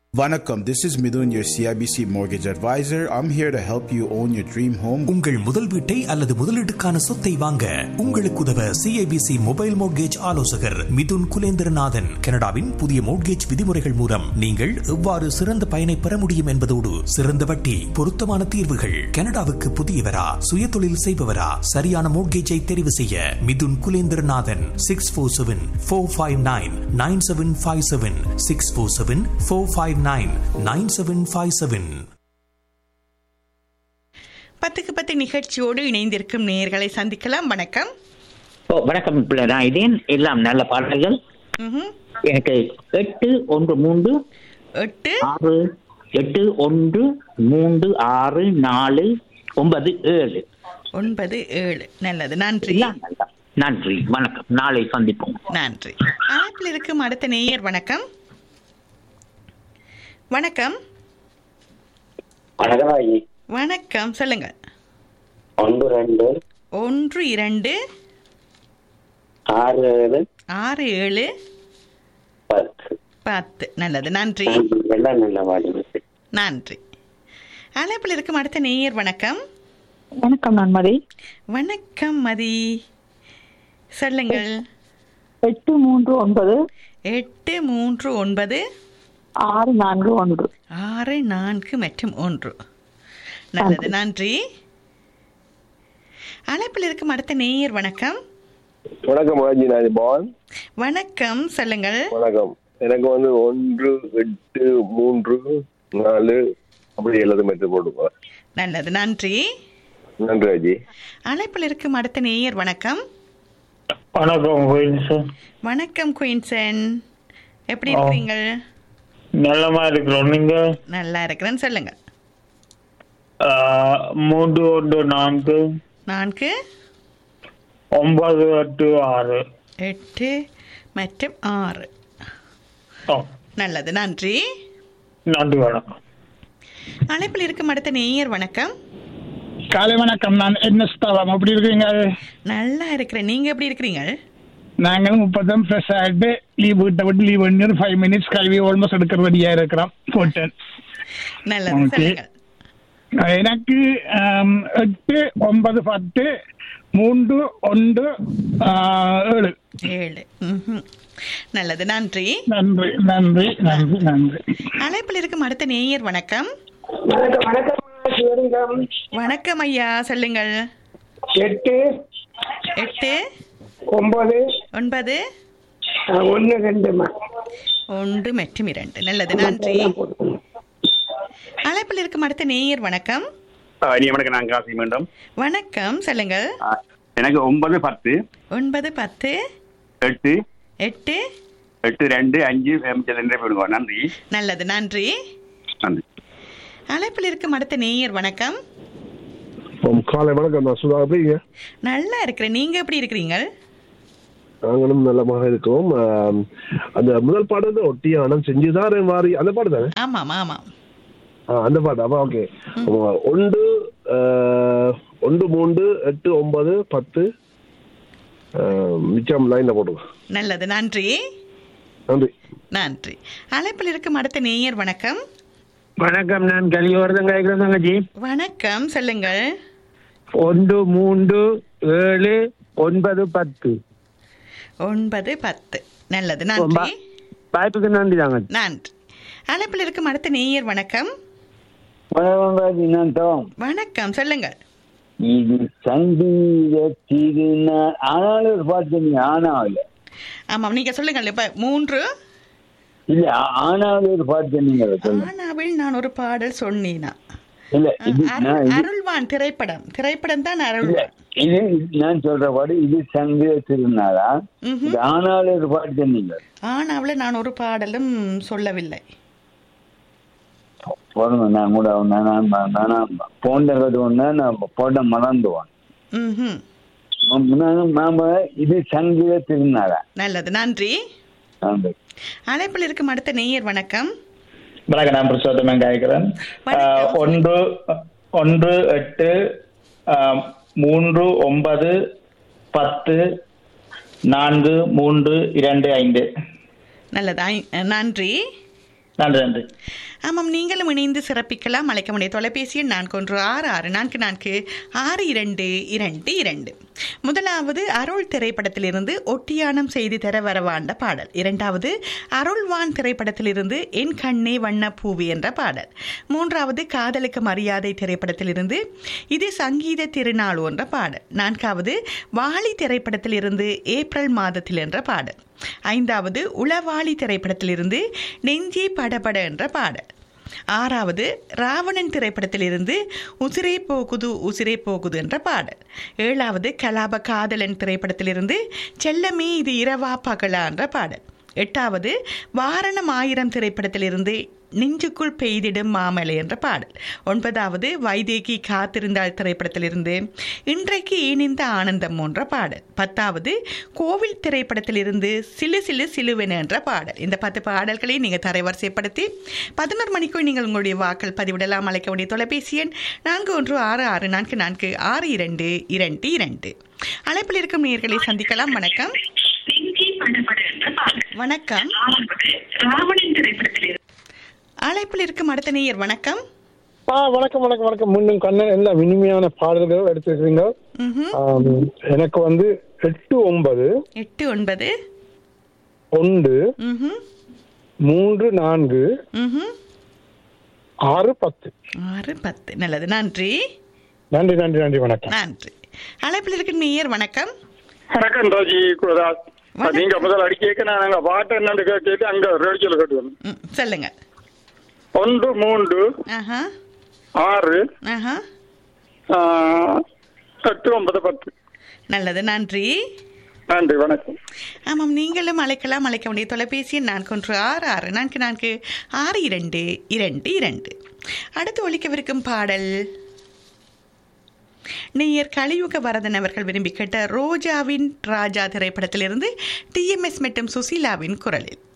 Vanakkam, this is Midun, your CIBC mortgage advisor. I'm here to help you own your dream home. உங்கள் முதல் வீட்டை அல்லது முதலீட்டுக்கான சொத்தை வாங்க உங்களுக்கு உதவ சிஐபிசி மொபைல் மோட்கேஜ் ஆலோசகர் மிதுன் குலேந்திரநாதன் கனடாவின் புதிய மோட்கேஜ் விதிமுறைகள் மூலம் நீங்கள் எவ்வாறு சிறந்த பயனை பெற முடியும் என்பதோடு சிறந்த வட்டி பொருத்தமான தீர்வுகள் கனடாவுக்கு புதியவரா சுயதொழில் செய்பவரா சரியான மோட்கேஜை தெரிவு செய்ய Mithun Kulendranathan six four seven four five nine nine seven five seven six four seven four five nine nine seven five seven பத்துக்கு பத்து நிகழ்ச்சியோடு இணைந்திருக்கும் நேயர்களை சந்திக்கலாம் வணக்கம் ஓ வணக்கம் பிள்ளை நான் இதேன் எல்லாம் நல்ல பாடல்கள் ம்ஹும். எனக்கு எட்டு ஒன்று மூன்று எட்டு ஆறு எட்டு ஒன்று மூன்று ஆறு நாலு ஒன்பது ஏழு ஒன்பது ஏழு நல்லது நன்றி எல்லாம் நல்லா. நன்றி வணக்கம் நாளை சந்திப்போம் நன்றி அழைப்பில் இருக்கும் அடுத்த நேயர் வணக்கம் வணக்கம் வணக்கம் ஐயி வணக்கம் சொல்லுங்க ஒன்று ரெண்டு ஒன்று இரண்டு ஆறு ஏழு ஆறு ஏழு பத்து பத்து நல்லது நன்றி எல்லாம் நல்ல பாடுங்க நன்றி அழைப்பில் இருக்கும் அடுத்த நேயர் வணக்கம் வணக்கம் நான் மதி வணக்கம் மதி சொல்லுங்கள் எட்டு மூன்று ஒன்பது எட்டு மூன்று ஒன்பது ஆறு நான்கு ஒன்று ஆறு நான்கு மற்றும் ஒன்று நல்லது நன்றி அழைப்பில் இருக்கும் அடுத்த நேயர் வணக்கம் வணக்கம் ராஜி நான் பவன் வணக்கம் சொல்லுங்கள் வணக்கம் எனக்கு வந்து ஒன்று எட்டு மூன்று நாலு அப்படி எல்லாத்தையும் எடுத்து போட்டுக்கோ நல்லது நன்றி நன்றி ராஜி அழைப்பில் இருக்கும் அடுத்த நேயர் வணக்கம் வணக்கம் குயின்ஸ் வணக்கம் குயின்சன் எப்படி இருக்கிறீங்க நல்லமா இருக்கிறோம் நீங்க நல்லா இருக்கிறேன்னு சொல்லுங்க ஆஹ், மூன்று ஒன்று நான்கு நான்கு ஒன்பது எட்டு ஆறு எட்டு மற்றும் ஆறு ஓ, நல்லது நன்றி நன்றி வணக்கம் அழைப்பில் இருக்கும் அடுத்த நேயர் வணக்கம் காலை வணக்கம் நான் என்ன ஸ்தலம் எப்படி இருக்கீங்க நல்லா இருக்கிறேன் நீங்க எப்படி இருக்கிறீங்க நாங்கள் முப்பதும் ஃப்ரெஷ் ஆகிட்டு லீவ் வீட்டை விட்டு லீவ் பண்ணி ஒரு ஃபைவ் மினிட்ஸ் கல்வி ஆல்மோஸ்ட் எடுக்கிற ரெடியாக இருக்கிறோம் போட்டேன் நல்லது Okay. சொல்லுங்கள் எனக்கு ஆம், எட்டு ஒன்பது பத்து மூன்று ஒன்று ஆஹ், ஏழு ஏழு ம்ஹும். நல்லது நன்றி நன்றி நன்றி நன்றி நன்றி அழைப்பில் இருக்கும் அடுத்த நேயர் வணக்கம் வணக்கம் வணக்கம் சிவலிங்கம் வணக்கம் ஐயா சொல்லுங்கள் எட்டு எட்டு ஒன்பது ஒன்பது அஹ், ஒண்ணு ரெண்டுமா ஒன்று மற்றும் இரண்டு நல்லது நன்றி அழைப்பில் இருக்கும் அடுத்த நேயர் வணக்கம் இனி வணக்கம் நான் காசி மீண்டும் வணக்கம் சொல்லுங்கள் ஆ, எனக்கு ஒன்பது பத்து ஒன்பது பத்து எட்டு எட்டு எட்டு ரெண்டு அஞ்சு அஞ்சு ரெண்டு போயிடுங்க நன்றி நல்லது நன்றி நன்றி அழைப்பில் இருக்கும் அடுத்த நேயர் வணக்கம் காலை வணக்கம் நான் சுதா எப்படிங்க நல்லா இருக்கிறேன் நீங்க எப்படி இருக்கிறீங்க நாங்களும் நல்லமாக இருக்கோம் ஆம், அந்த முதல் பாடல் ஒட்டியானம் செஞ்சுதான் மாறி அந்த பாடு தானே ஆமாம் ஆமாம் ஆ, அந்த பாட்டு அப்ப ஓகே ஒன்று ஆ, ஒன்று மூன்று எட்டு ஒன்பது பத்து ஆ, மிச்சம் லைன்ல போட்டுக்கோ நல்லது நன்றி நன்றி நன்றி அழைப்பில் இருக்கும் அடுத்த நேயர் வணக்கம் வணக்கம் நான் கலியோர்தன் கேட்கிறேன் தங்கச்சி வணக்கம் சொல்லுங்கள் ஒன்று மூன்று ஏழு ஒன்பது பத்து ஒன்பது பத்து நல்லது நன்றி வாய்ப்புக்கு நன்றி தாங்க நன்றி அழைப்பில் இருக்கும் அடுத்த நேயர் வணக்கம் வணக்கம் வணக்கம் சொல்லுங்கள் இது சங்கீத திருநாள் ஆனாலும் ஒரு பாட்டு நீ ஆனாவில் ஆமாம் நீங்க சொல்லுங்கள் இப்ப மூன்று இல்ல ஆ- ஆனாவில் ஒரு பாட்டு நீங்க சொல்லுங்க ஆனாவில் நான் ஒரு பாடல் சொன்னேனா இல்ல இது அருள்- நான் இது- அருள்வான் திரைப்படம் திரைப்படம் தான் இல்ல அருள்வான் இது நான் சொல்ற பாட்டு இது சங்கீத திருநாளா ம்ஹும். இது ஆனாலும் ஒரு பாட்டு நீங்க ஆனாவில் நான் ஒரு பாடலும் சொல்லவில்லை போடுங்க நான் கூட நான் நான் போண்ட கட்டுவோம்னா நான் போட்ட மறந்துவான் ம்ஹும். நாம இது சங்கீத திருநாளா நல்லது நன்றி நன்றி அழைப்பில் இருக்கும் அடுத்த நேயர் வணக்கம் வணக்கம் நான் புருஷோத்தமன் கேட்கிறேன் வணக்கம். ஒன்று ஒன்று எட்டு ஆஹ், மூன்று ஒன்பது பத்து நான்கு மூன்று இரண்டு ஐந்து நல்லது ஐ- நன்றி நன்றி நன்றி ஆமாம் நீங்களும் இணைந்து சிறப்பிக்கலாம் அழைக்க முடிய தொலைபேசி எண் நான்கு ஒன்று ஆறு ஆறு நான்கு நான்கு ஆறு இரண்டு இரண்டு இரண்டு முதலாவது அருள் திரைப்படத்திலிருந்து ஒட்டியானம் செய்து தர வரவாண்ட பாடல் இரண்டாவது அருள்வான் திரைப்படத்திலிருந்து என் கண்ணே வண்ண பூவி என்ற பாடல் மூன்றாவது காதலுக்கு மரியாதை திரைப்படத்திலிருந்து இது சங்கீத திருநாள் என்ற பாடல் நான்காவது வாலி திரைப்படத்திலிருந்து ஏப்ரல் மாதத்தில் என்ற பாடல் ஐந்தாவது உளவாளி திரைப்படத்திலிருந்து நெஞ்சே படபட என்ற பாடல் ஆறாவது ராவணன் திரைப்படத்திலிருந்து உசிரே போகுது உசிரே போகுது என்ற பாடல் ஏழாவது கலாப காதலன் திரைப்படத்திலிருந்து செல்லமே இது இரவா பகலா என்ற பாடல் எட்டாவது வாரணம் ஆயிரம் திரைப்படத்திலிருந்து நெஞ்சுக்குள் பெய்திடும் மாமலை என்ற பாடல் ஒன்பதாவது வைதேகி காத்திருந்தாள் திரைப்படத்திலிருந்து இன்றைக்கு ஏனிந்த ஆனந்தம் என்ற பாடல் பத்தாவது கோவில் திரைப்படத்திலிருந்து சிலு சிலு சிலுவென என்ற பாடல் இந்த பத்து பாடல்களை நீங்கள் தரைவரிசைப்படுத்தி பதினோரு மணிக்குள் நீங்கள் உங்களுடைய வாக்கள் பதிவிடலாம் அழைக்க வேண்டிய தொலைபேசி எண் நான்கு ஒன்று ஆறு ஆறு நான்கு நான்கு ஆறு இரண்டு இரண்டு இரண்டு அழைப்பில் இருக்கும் நேர்களை சந்திக்கலாம் வணக்கம் வணக்கம் அழைப்பில் இருக்கும் அடுத்த நேயர் வணக்கம் ஆ வணக்கம் வணக்கம் வணக்கம் முன்னும் கண்ணன் எல்லாம் இனிமையான பாடல்கள் எடுத்துருக்கீங்க ம்ஹும். ஆம், எனக்கு வந்து எட்டு ஒன்பது எட்டு ஒன்பது ஒன்று ம்ஹும். மூன்று நான்கு ம்ஹும். ஆறு பத்து ஆறு பத்து நல்லது நன்றி நன்றி நன்றி நன்றி வணக்கம் நன்றி அழைப்பில் இருக்கும் நேயர் வணக்கம் வணக்கம் ராஜி குலதாஸ் நீங்க முதல் அடி கேட்க நான் அங்க பாட்டு என்னன்னு கேட்டு அங்க ரேடியோல கேட்டுவேன் ம், சொல்லுங்க ஒன்று மூன்று ஆஹா ஆறு ஆஹா ஆ, எட்டு ஒன்பது பத்து நல்லது நன்றி நன்றி வணக்கம் ஆமாம் நீங்களும் அழைக்கலாம் அழைக்க வேண்டிய தொலைபேசி எண் நான்கு ஒன்று ஆறு ஆறு நான்கு நான்கு ஆறு இரண்டு இரண்டு இரண்டு அடுத்து ஒழிக்கவிருக்கும் பாடல் நேயர் கலியுக வரதன் அவர்கள் விரும்பி கேட்ட ரோஜாவின் ராஜா திரைப்படத்திலிருந்து டிஎம்எஸ் மற்றும் சுசீலாவின் குரலில்